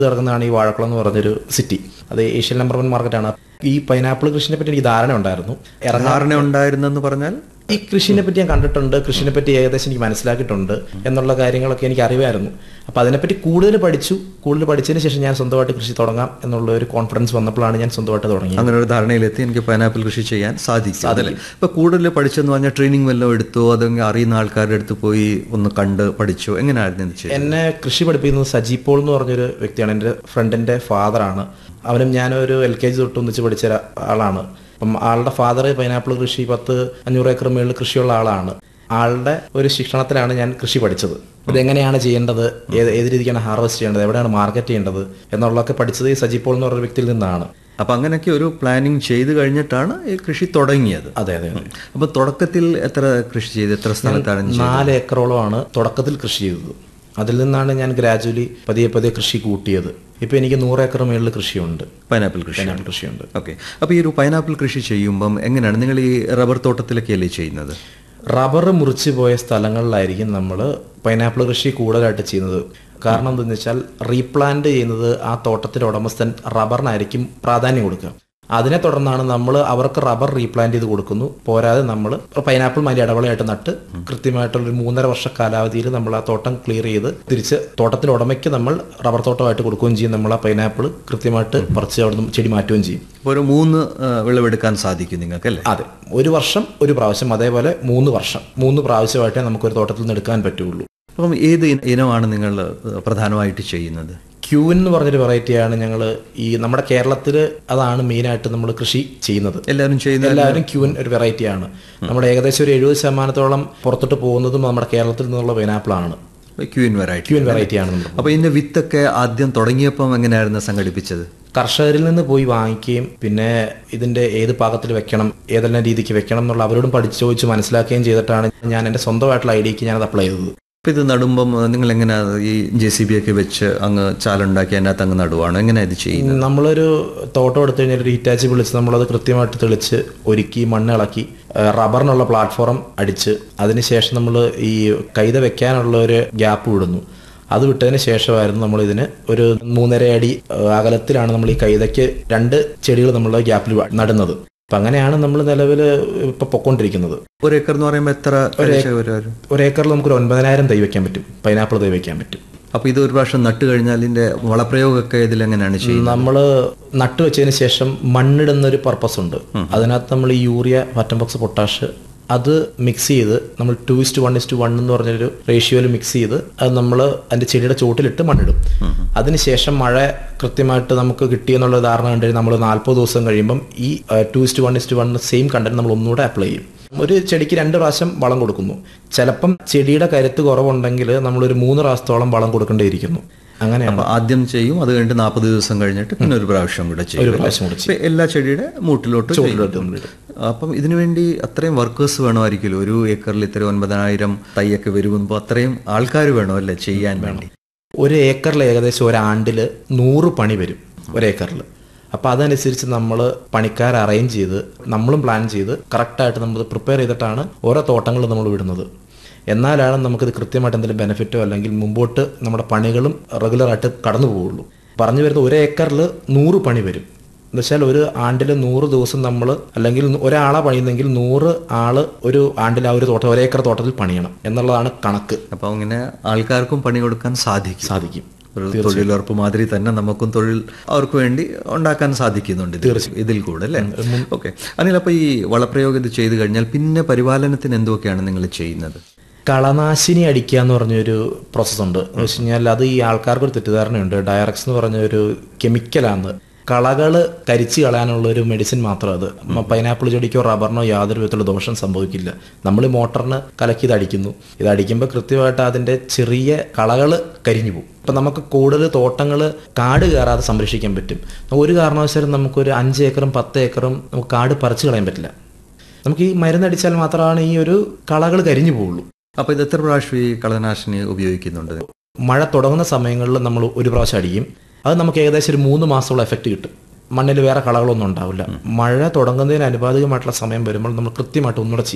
കിടക്കുന്നതാണ് ഈ വാഴക്കുളം എന്ന് പറഞ്ഞൊരു സിറ്റി അത് ഏഷ്യൻ നമ്പർ വൺ മാർക്കറ്റാണ് ഈ പൈനാപ്പിൾ കൃഷിനെ പറ്റി എനിക്ക് ധാരണ ഉണ്ടായിരുന്നു ഇറങ്ങാൻ ധാരണ ഉണ്ടായിരുന്നെന്ന് പറഞ്ഞാൽ ഈ കൃഷിനെ പറ്റി ഞാൻ കണ്ടിട്ടുണ്ട് കൃഷിനെ പറ്റി ഏകദേശം എനിക്ക് മനസ്സിലാക്കിയിട്ടുണ്ട് എന്നുള്ള കാര്യങ്ങളൊക്കെ എനിക്ക് അറിവായിരുന്നു അപ്പോൾ അതിനെപ്പറ്റി കൂടുതൽ പഠിച്ചു കൂടുതൽ പഠിച്ചതിന് ശേഷം ഞാൻ സ്വന്തമായിട്ട് കൃഷി തുടങ്ങാം എന്നുള്ള ഒരു കോൺഫിഡൻസ് വന്നപ്പോഴാണ് ഞാൻ സ്വന്തമായിട്ട് തുടങ്ങിയത് അങ്ങനെ ഒരു ധാരണയിലെത്തി എനിക്ക് പൈനാപ്പിൾ കൃഷി ചെയ്യാൻ സാധിക്കും അതല്ലേ ഇപ്പൊ കൂടുതൽ പഠിച്ചെന്ന് പറഞ്ഞാൽ ട്രെയിനിങ് വല്ലതും എടുത്തോ അതെങ്കിൽ അറിയുന്ന ആൾക്കാരുടെ അടുത്ത് പോയി ഒന്ന് കണ്ട് പഠിച്ചോ എങ്ങനെയായിരുന്നു ഇത് ചെയ്യുന്നത് എന്നെ കൃഷി പഠിപ്പിക്കുന്നത് സജി പോൾ എന്ന് പറഞ്ഞൊരു വ്യക്തിയാണ് എൻ്റെ ഫ്രണ്ടിൻ്റെ ഫാദറാണ് അവനും ഞാനൊരു എൽ കെ ജി തൊട്ട് ഒന്നിച്ച് പഠിച്ച ഒരാ- ആളാണ് അപ്പം ആളുടെ ഫാദർ പൈനാപ്പിൾ കൃഷി പത്ത് അഞ്ഞൂറ് ഏക്കർ മേളിൽ കൃഷിയുള്ള ആളാണ് ആളുടെ ഒരു ശിക്ഷണത്തിലാണ് ഞാൻ കൃഷി പഠിച്ചത് ഇതെങ്ങനെയാണ് ചെയ്യേണ്ടത് ഏത് ഏത് രീതിക്കാണ് ഹാർവെസ്റ്റ് ചെയ്യേണ്ടത് എവിടെയാണ് മാർക്കറ്റ് ചെയ്യേണ്ടത് എന്നുള്ളതൊക്കെ പഠിച്ചത് ഈ സജി പോൾ എന്ന് പറഞ്ഞ വ്യക്തിയിൽ നിന്നാണ് അപ്പൊ അങ്ങനെയൊക്കെ ഒരു പ്ലാനിങ് ചെയ്ത് കഴിഞ്ഞിട്ടാണ് ഈ കൃഷി തുടങ്ങിയത് അതെ അതെ അതെ അപ്പൊ തുടക്കത്തിൽ എത്ര കൃഷി ചെയ്ത് എത്ര സ്ഥലത്താണ് ചെയ്തത്? നാല് ഏക്കറോളമാണ് തുടക്കത്തിൽ കൃഷി ചെയ്തത് അതിൽ നിന്നാണ് ഞാൻ ഗ്രാജുവലി പതിയെ പതിയെ കൃഷി കൂട്ടിയത് ഇപ്പൊ എനിക്ക് നൂറ് ഏക്കർ മേളിൽ കൃഷിയുണ്ട് പൈനാപ്പിൾ കൃഷി പൈനാപ്പിൾ കൃഷിയുണ്ട് ഓക്കെ അപ്പോൾ ഈ ഒരു പൈനാപ്പിൾ കൃഷി ചെയ്യുമ്പം എങ്ങനെയാണ് നിങ്ങൾ ഈ റബ്ബർ തോട്ടത്തിലൊക്കെയല്ലേ ചെയ്യുന്നത് റബ്ബർ മുറിച്ച് പോയ സ്ഥലങ്ങളിലായിരിക്കും നമ്മൾ പൈനാപ്പിൾ കൃഷി കൂടുതലായിട്ട് ചെയ്യുന്നത് കാരണം എന്താണെന്ന് വെച്ചാൽ റീപ്ലാന്റ് ചെയ്യുന്നത് ആ തോട്ടത്തിലെ ഉടമസ്ഥൻ റബ്ബറിനായിരിക്കും പ്രാധാന്യം കൊടുക്കുക അതിനെ തുടർന്നാണ് നമ്മൾ അവർക്ക് റബ്ബർ റീപ്ലാന്റ് ചെയ്ത് കൊടുക്കുന്നു പോരാതെ നമ്മൾ പൈനാപ്പിൾ മാതിരി ഇടവേളയായിട്ട് നട്ട് കൃത്യമായിട്ടുള്ള ഒരു മൂന്നര വർഷ കാലാവധിയിൽ നമ്മൾ ആ തോട്ടം ക്ലിയർ ചെയ്ത് തിരിച്ച് തോട്ടത്തിൻ്റെ ഉടമയ്ക്ക് നമ്മൾ റബ്ബർ തോട്ടമായിട്ട് കൊടുക്കുകയും ചെയ്യും നമ്മൾ ആ പൈനാപ്പിൾ കൃത്യമായിട്ട് പറിച്ച് അവിടെ നിന്ന് ചെടി മാറ്റുകയും ചെയ്യും അപ്പോൾ ഒരു മൂന്ന് ആ, വിളവെടുക്കാൻ സാധിക്കും നിങ്ങൾക്ക് അല്ലേ അതെ ഒരു വർഷം ഒരു പ്രാവശ്യം അതേപോലെ മൂന്ന് വർഷം മൂന്ന് പ്രാവശ്യമായിട്ടേ നമുക്കൊരു തോട്ടത്തിൽ നിന്ന് എടുക്കാൻ പറ്റുള്ളൂ അപ്പം ഏത് ഇന- ഇനമാണ് നിങ്ങൾ ആ, പ്രധാനമായിട്ട് ചെയ്യുന്നത് ക്യൂൻ എന്ന് പറഞ്ഞൊരു വെറൈറ്റിയാണ് ഞങ്ങൾ ഈ നമ്മുടെ കേരളത്തിൽ അതാണ് മെയിനായിട്ട് നമ്മൾ കൃഷി ചെയ്യുന്നത് എല്ലാവരും ചെയ്യുന്ന എല്ലാവരും ക്യൂൻ ഒരു വെറൈറ്റിയാണ് നമ്മുടെ ഏകദേശം ഒരു എഴുപത് ശതമാനത്തോളം പുറത്തോട്ട് പോകുന്നതും നമ്മുടെ കേരളത്തിൽ നിന്നുള്ള പൈനാപ്പിളാണ് ക്യൂൻ വെറൈറ്റി ക്യൂൻ വെറൈറ്റിയാണ് നമ്മൾ അപ്പോൾ ഇതിന്റെ വിത്തൊക്കെ ആദ്യം തുടങ്ങിയപ്പം എങ്ങനെയായിരുന്നു സംഘടിപ്പിച്ചത് കർഷകരിൽ നിന്ന് പോയി വാങ്ങിക്കുകയും പിന്നെ ഇതിന്റെ ഏത് പാകത്തിൽ വെക്കണം ഏതെല്ലാം രീതിക്ക് വെക്കണം എന്നുള്ള അവരോടും പഠിച്ച് ചോദിച്ച് മനസ്സിലാക്കുകയും ചെയ്തിട്ടാണ് ഞാൻ എൻ്റെ സ്വന്തമായിട്ടുള്ള ഐഡിയക്ക് ഞാനത് അപ്ലൈ ചെയ്തത് അപ്പോൾ ഇത് നടുമ്പം ആ, നിങ്ങൾ എങ്ങനെയാ ഈ ജെ സി ബി ഒക്കെ വെച്ച് അങ്ങ് ചാലുണ്ടാക്കി അതിനകത്ത് അങ്ങ് നടുവാണ് എങ്ങനെയാ ഇത് ചെയ്യുന്നത് നമ്മളൊരു തോട്ടം എടുത്തു കഴിഞ്ഞാൽ ഒരു ഹീറ്റാച്ചി വിളിച്ച് നമ്മളത് കൃത്യമായിട്ട് തെളിച്ച് ഒരുക്കി മണ്ണ് ഇളക്കി ആ, റബ്ബറിനുള്ള പ്ലാറ്റ്ഫോം അടിച്ച് അതിനുശേഷം നമ്മൾ ഈ കൈത വെക്കാനുള്ള ഒരു ഗ്യാപ്പ് വിടുന്നു അത് വിട്ടതിന് ശേഷമായിരുന്നു നമ്മൾ ഇതിന് ഒരു മൂന്നര അടി ആ, അകലത്തിലാണ് നമ്മൾ ഈ കൈതയ്ക്ക് രണ്ട് ചെടികൾ നമ്മൾ ഗ്യാപ്പിൽ നടുന്നത് അപ്പം അങ്ങനെയാണ് നമ്മൾ നിലവിൽ ഇപ്പം പൊക്കോണ്ടിരിക്കുന്നത് ഒരു ഏക്കർ എന്ന് പറയുമ്പോൾ എത്ര കഴിച്ച ഒരു ഒരേക്കറിൽ നമുക്കൊരു ഒൻപതിനായിരം തൈ വെക്കാൻ പറ്റും പൈനാപ്പിൾ തൈ വെക്കാൻ പറ്റും അപ്പോൾ ഇത് ഒരു പ്രാവശ്യം നട്ട് കഴിഞ്ഞാൽ ഇതിന്റെ വളപ്രയോഗമൊക്കെ ഇതിലെങ്ങനെയാണ് ചെയ്യുന്നത് നമ്മൾ നട്ടു വെച്ചതിന് ശേഷം മണ്ണിടുന്ന ഒരു പർപ്പസ് ഉണ്ട് അതിനകത്ത് നമ്മൾ ഈ യൂറിയ വാറ്റംബോക്സ് പൊട്ടാഷ് അത് മിക്സ് ചെയ്ത് നമ്മൾ two is to one is to one എന്ന് പറഞ്ഞൊരു റേഷ്യോയിൽ മിക്സ് ചെയ്ത് അത് നമ്മൾ അതിന്റെ ചെടിയുടെ ചോട്ടിലിട്ട് മണ്ണിടും അതിനുശേഷം മഴ കൃത്യമായിട്ട് നമുക്ക് കിട്ടിയെന്നുള്ള ധാരണ കണ്ടുകഴിഞ്ഞാൽ നമ്മൾ നാൽപ്പത് ദിവസം കഴിയുമ്പം ഈ two is to one is to one same content നമ്മൾ ഒന്നുകൂടെ അപ്ലൈ ചെയ്യും ഒരു ചെടിക്ക് രണ്ട് പ്രാവശ്യം വളം കൊടുക്കുന്നു ചിലപ്പം ചെടിയുടെ കരുത്ത് കുറവുണ്ടെങ്കിൽ നമ്മളൊരു മൂന്ന് പ്രാവശ്യത്തോളം വളം കൊടുക്കേണ്ടിയിരിക്കുന്നു അങ്ങനെയാണ് അപ്പൊ ആദ്യം ചെയ്യും അത് കഴിഞ്ഞിട്ട് നാൽപ്പത് ദിവസം കഴിഞ്ഞിട്ട് പിന്നെ ഒരു പ്രാവശ്യം കൂടെ ചെയ്യും ഒരു പ്രാവശ്യം കൂടെ ഇപ്പൊ എല്ലാ ചെടിയുടെ മൂട്ടിലോട്ട് ചെയ്യും. ചോട്ടിലോട്ട് നമ്മളിടും. അപ്പം ഇതിനു വേണ്ടി അത്രയും വർക്കേഴ്സ് വേണമായിരിക്കുമല്ലോ ഒരു ഏക്കറിൽ ഇത്ര ഒൻപതിനായിരം തൈയൊക്കെ വരുമ്പോൾ അത്രയും ആൾക്കാർ വേണോ അല്ലേ ചെയ്യാൻ വേണ്ടി ഒരു ഏക്കറിൽ ഏകദേശം ഒരാണ്ടിൽ നൂറ് പണി വരും ഒരേക്കറിൽ അപ്പോൾ അതനുസരിച്ച് നമ്മൾ പണിക്കാരെ അറേഞ്ച് ചെയ്ത് നമ്മളും പ്ലാൻ ചെയ്ത് കറക്റ്റായിട്ട് നമ്മൾ പ്രിപ്പയർ ചെയ്തിട്ടാണ് ഓരോ തോട്ടങ്ങൾ നമ്മൾ വിടുന്നത് എന്നാലാണ് നമുക്കിത് കൃത്യമായിട്ട് എന്തെങ്കിലും ബെനിഫിറ്റോ അല്ലെങ്കിൽ മുമ്പോട്ട് നമ്മുടെ പണികളും റെഗുലറായിട്ട് കടന്നു പോവുള്ളൂ പറഞ്ഞു വരുന്നത് ഒരു ഏക്കറിൽ നൂറ് പണി വരും എന്ന് വെച്ചാൽ ഒരു ആണ്ടിൽ നൂറ് ദിവസം നമ്മൾ അല്ലെങ്കിൽ ഒരാളെ പണിയുന്നെങ്കിൽ നൂറ് ആള് ഒരു ആണ്ടിൽ ആ ഒരു തോട്ടം ഒരേക്കർ തോട്ടത്തിൽ പണിയണം എന്നുള്ളതാണ് കണക്ക് അപ്പൊ അങ്ങനെ ആൾക്കാർക്കും പണി കൊടുക്കാൻ സാധിക്കും സാധിക്കും ഒരു തൊഴിലുറപ്പ് മാതിരി തന്നെ നമുക്കും തൊഴിൽ അവർക്ക് വേണ്ടി ഉണ്ടാക്കാൻ സാധിക്കുന്നുണ്ട് ഇതിൽ. ഇതിൽ കൂടെ അല്ലേ ഓക്കെ അനിൽ അപ്പൊ ഈ വളപ്രയോഗം ഇത് ചെയ്തു കഴിഞ്ഞാൽ പിന്നെ പരിപാലനത്തിന് എന്തൊക്കെയാണ് നിങ്ങൾ ചെയ്യുന്നത് കളനാശിനി അടിക്കുക എന്ന് പറഞ്ഞൊരു പ്രോസസ്സ് ഉണ്ട് എന്ന് വെച്ച് കഴിഞ്ഞാൽ അത് ഈ ആൾക്കാർക്ക് ഒരു തെറ്റിദ്ധാരണയുണ്ട് ഡയറക്സ് എന്ന് പറഞ്ഞ ഒരു കെമിക്കലാണ് കളകൾ കരിച്ച് കളയാനുള്ള ഒരു മെഡിസിൻ മാത്രം അത് മ- പൈനാപ്പിൾ ചെടിക്കോ റബ്ബറിനോ യാതൊരു വിധത്തിലുള്ള ദോഷം സംഭവിക്കില്ല നമ്മൾ മോട്ടറിന് കലക്കി ഇത് അടിക്കുന്നു ഇത് അടിക്കുമ്പോൾ കൃത്യമായിട്ട് അതിന്റെ ചെറിയ കളകൾ കരിഞ്ഞു പോകും ഇപ്പം നമുക്ക് കൂടുതൽ തോട്ടങ്ങൾ കാട് കയറാതെ സംരക്ഷിക്കാൻ പറ്റും ഒരു കാരണവശാലും നമുക്കൊരു അഞ്ച് ഏക്കറും പത്ത് ഏക്കറും നമുക്ക് കാട് പറിച്ചു കളയാൻ പറ്റില്ല നമുക്ക് ഈ മരുന്നടിച്ചാൽ മാത്രമാണ് ഈ ഒരു കളകൾ കരിഞ്ഞു പോവുള്ളൂ അപ്പൊ ഇത് എത്ര പ്രാവശ്യം ഈ കളനാശിനി ഉപയോഗിക്കുന്നുണ്ട് മഴ തുടങ്ങുന്ന സമയങ്ങളിൽ നമ്മൾ ഒരു പ്രാവശ്യം അടിക്കും അത് നമുക്ക് ഏകദേശം ഒരു മൂന്ന് മാസമുള്ള എഫക്റ്റ് കിട്ടും മണ്ണിൽ വേറെ കളകളൊന്നും ഉണ്ടാവില്ല മഴ തുടങ്ങുന്നതിന് അനുപാതികമായിട്ടുള്ള സമയം വരുമ്പോൾ നമ്മൾ കൃത്യമായിട്ട് ഒന്നുകൂടെ ചെയ്യും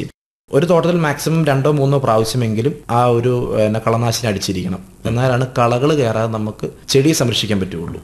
ഒരു തോട്ടത്തിൽ മാക്സിമം രണ്ടോ മൂന്നോ പ്രാവശ്യമെങ്കിലും ആ ഒരു പിന്നെ കളനാശിനി അടിച്ചിരിക്കണം എന്നാലാണ് കളകൾ കയറാതെ നമുക്ക് ചെടിയെ സംരക്ഷിക്കാൻ പറ്റുള്ളൂ